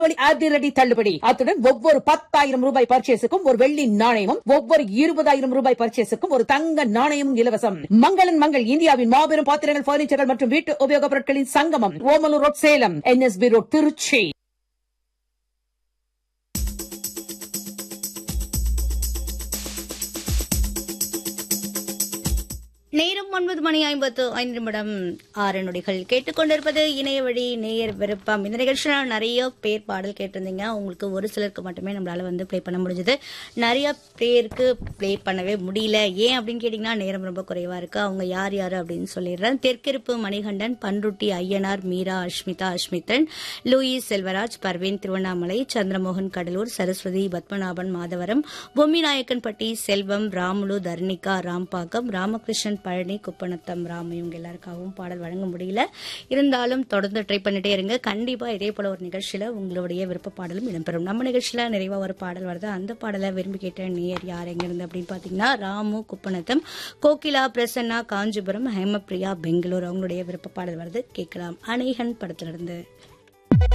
தீபாவளி அதிரடி தள்ளுபடி அத்துடன் ஒவ்வொரு பத்தாயிரம் ரூபாய் பர்ச்சேஸுக்கும் ஒரு வெள்ளி நாணயமும் ஒவ்வொரு இருபதாயிரம் ரூபாய் பர்ச்சேஸுக்கும் ஒரு தங்க நாணயமும் இலவசம் மங்களன் மங்கள் இந்தியாவின் மாபெரும் பாத்திரங்கள் பர்னிச்சர்கள் மற்றும் வீட்டு உபயோகப் பொருட்களின் சங்கமம் Omalur road Salem NSP road Tiruchi நேரம் ஒன்பது மணி ஐம்பத்து ஐந்து நிமிடம் ஆறு நொடிகள் கேட்டுக்கொண்டிருப்பது இணைய வழி நேயர் விருப்பம் இந்த நிகழ்ச்சியில் நிறைய பேர் பாடல் கேட்டிருந்தீங்க உங்களுக்கு ஒரு சிலருக்கு மட்டுமே நம்மளால வந்து ப்ளே பண்ண முடிஞ்சது நிறைய பேருக்கு ப்ளே பண்ணவே முடியல ஏன் அப்படின்னு கேட்டிங்கன்னா நேரம் ரொம்ப குறைவா இருக்கு அவங்க யார் யார் அப்படின்னு சொல்லிடுறேன் தெற்கிருப்பு மணிகண்டன் பன்ருட்டி ஐயனார் மீரா அஷ்மிதா அஷ்மித்தன் லூயிஸ் செல்வராஜ் பர்வீன் திருவண்ணாமலை சந்திரமோகன் கடலூர் சரஸ்வதி பத்மநாபன் மாதவரம் பொம்மிநாயக்கன்பட்டி செல்வம் ராமுலு தர்ணிகா ராம்பாக்கம் ராமகிருஷ்ணன் பழனி குப்பநத்தம் ராம் இவங்க எல்லாருக்காகவும் பாடல் வழங்க முடியல இருந்தாலும் தொடர்ந்து ட்ரை பண்ணிட்டே இருங்க கண்டிப்பா இதே போல ஒரு நிகழ்ச்சியில உங்களுடைய விருப்ப பாடலும் இடம்பெறும் நம்ம நிகழ்ச்சியில நிறைவா ஒரு பாடல் வருது அந்த பாடலை விரும்பி கேட்ட நேயர் யார் எங்க இருந்து அப்படின்னு பாத்தீங்கன்னா ராமு குப்பநத்தம் கோகிலா பிரசன்னா காஞ்சிபுரம் ஹேமபிரியா பெங்களூர் அவங்களுடைய விருப்ப பாடல் வருது கேட்கலாம் அநேகன் படத்திலிருந்து